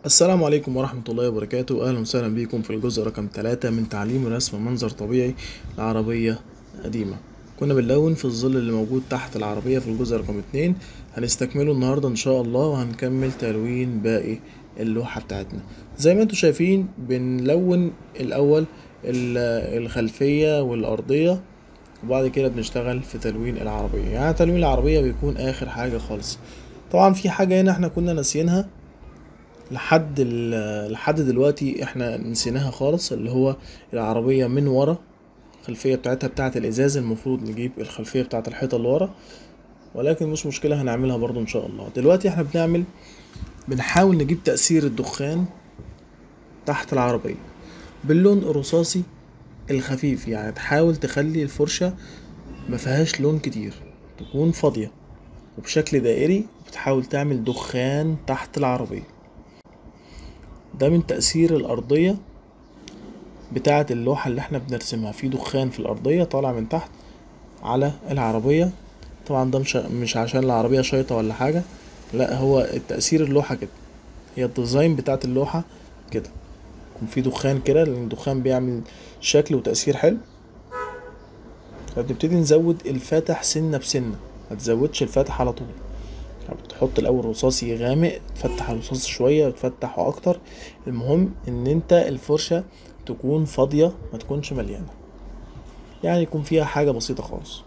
السلام عليكم ورحمة الله وبركاته أهلا وسهلا بكم في الجزء رقم 3 من تعليم رسم منظر طبيعي لعربية قديمة كنا بنلون في الظل اللي موجود تحت العربية في الجزء رقم 2 هنستكمله النهاردة إن شاء الله وهنكمل تلوين باقي اللوحة بتاعتنا زي ما انتم شايفين بنلون الأول ال- الخلفية والأرضية وبعد كده بنشتغل في تلوين العربية يعني تلوين العربية بيكون آخر حاجة خالص طبعا في حاجة هنا احنا كنا ناسيينها لحد ال- لحد دلوقتي احنا نسيناها خالص اللي هو العربية من ورا الخلفية بتاعتها بتاعة الإزاز المفروض نجيب الخلفية بتاعة الحيطة اللي ورا ولكن مش مشكلة هنعملها برضو إن شاء الله دلوقتي احنا بنعمل بنحاول نجيب تأثير الدخان تحت العربية باللون الرصاصي الخفيف يعني تحاول تخلي الفرشة مفيهاش لون كتير تكون فاضية وبشكل دائري بتحاول تعمل دخان تحت العربية ده من تأثير الأرضية بتاعة اللوحة اللي احنا بنرسمها في دخان في الأرضية طالع من تحت على العربية طبعا ده مش مش عشان العربية شايطة ولا حاجة لا هو التأثير اللوحة كده هي الديزاين بتاعة اللوحة كده يكون في دخان كده لأن الدخان بيعمل شكل وتأثير حلو فبنبتدي نزود الفاتح سنة بسنة متزودش الفاتح على طول بتحط الاول رصاصي غامق تفتح الرصاص شويه وتفتحه اكتر المهم ان انت الفرشه تكون فاضيه ما تكونش مليانه يعني يكون فيها حاجه بسيطه خالص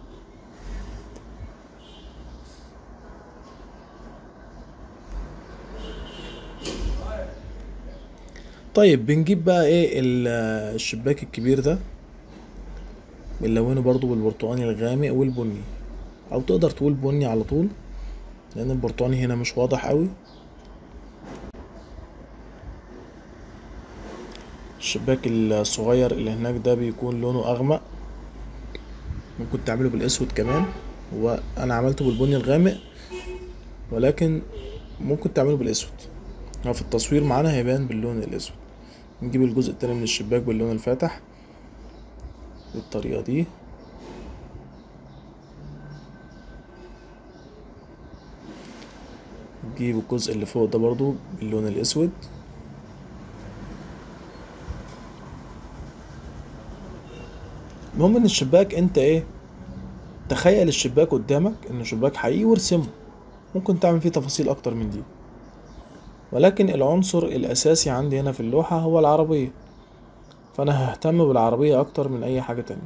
طيب بنجيب بقى ايه ال- الشباك الكبير ده بنلونه برضو بالبرتقاني الغامق والبني او تقدر تقول بني على طول لان البرتقاني هنا مش واضح قوي الشباك الصغير اللي هناك ده بيكون لونه اغمق ممكن تعمله بالاسود كمان وانا عملته بالبني الغامق ولكن ممكن تعمله بالاسود هو في التصوير معانا هيبان باللون الاسود نجيب الجزء التاني من الشباك باللون الفاتح بالطريقة دي نجيب الجزء اللي فوق ده برضو باللون الاسود المهم ان الشباك انت ايه تخيل الشباك قدامك انه شباك حقيقي وارسمه ممكن تعمل فيه تفاصيل اكتر من دي ولكن العنصر الاساسي عندي هنا في اللوحة هو العربية فانا ههتم بالعربية اكتر من اي حاجة تانية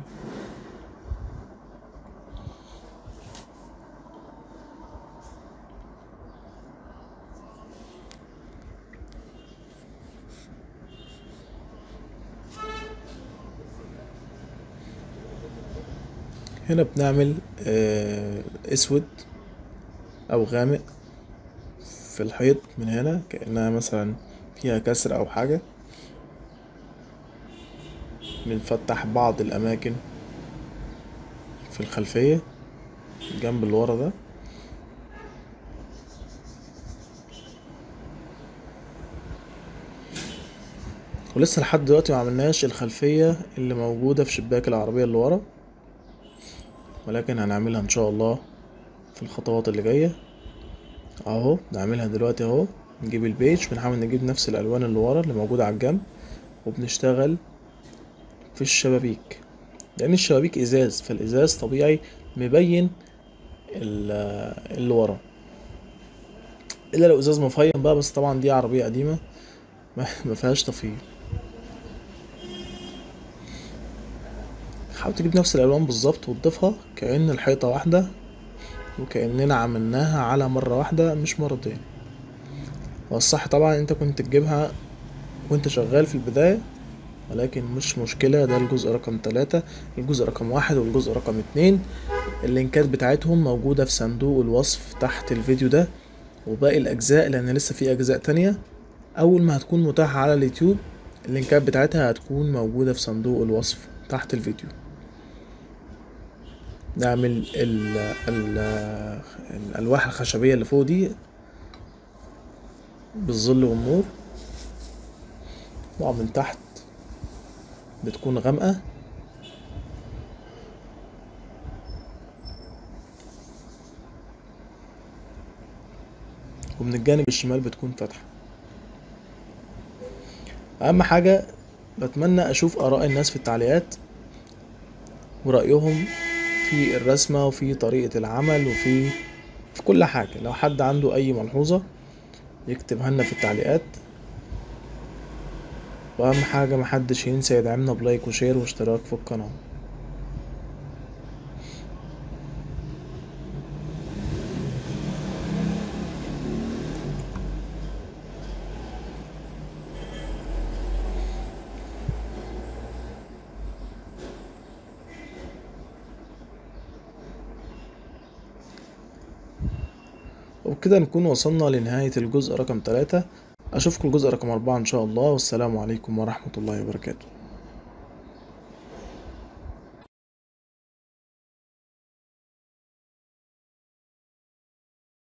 هنا بنعمل آه، اسود او غامق في الحيط من هنا كأنها مثلا فيها كسر او حاجة بنفتح بعض الاماكن في الخلفية الجنب اللي ورا ده ولسه لحد دلوقتي ما عملناش الخلفية اللي موجودة في شباك العربية اللي ورا ولكن هنعملها ان شاء الله في الخطوات اللي جاية اهو نعملها دلوقتي اهو نجيب البيج بنحاول نجيب نفس الالوان اللي ورا اللي موجودة على الجنب وبنشتغل في الشبابيك لان الشبابيك ازاز فالازاز طبيعي مبين ال- اللي ورا الا لو ازاز مفيم بقى بس طبعا دي عربية قديمة ما ما فيهاش تفييم حاول تجيب نفس الالوان بالظبط وتضيفها كأن الحيطة واحدة وكأننا عملناها على مرة واحدة مش مرتين والصح طبعا انت كنت تجيبها وانت شغال في البداية ولكن مش مشكلة ده الجزء رقم تلاتة الجزء رقم واحد والجزء رقم اتنين اللينكات بتاعتهم موجودة في صندوق الوصف تحت الفيديو ده وباقي الأجزاء لأن لسه في أجزاء تانية أول ما هتكون متاحة على اليوتيوب اللينكات بتاعتها هتكون موجودة في صندوق الوصف تحت الفيديو نعمل ال ال الألواح الخشبية اللي فوق دي بالظل والنور طبعا من تحت بتكون غامقة ومن الجانب الشمال بتكون فاتحة اهم حاجة بتمنى اشوف اراء الناس في التعليقات ورأيهم في الرسمة وفي طريقة العمل وفي في كل حاجة لو حد عنده اي ملحوظة يكتبها لنا في التعليقات واهم حاجة محدش ينسى يدعمنا بلايك وشير واشتراك في القناة وبكده نكون وصلنا لنهاية الجزء رقم تلاتة أشوفكم الجزء رقم أربعة إن شاء الله والسلام عليكم ورحمة الله وبركاته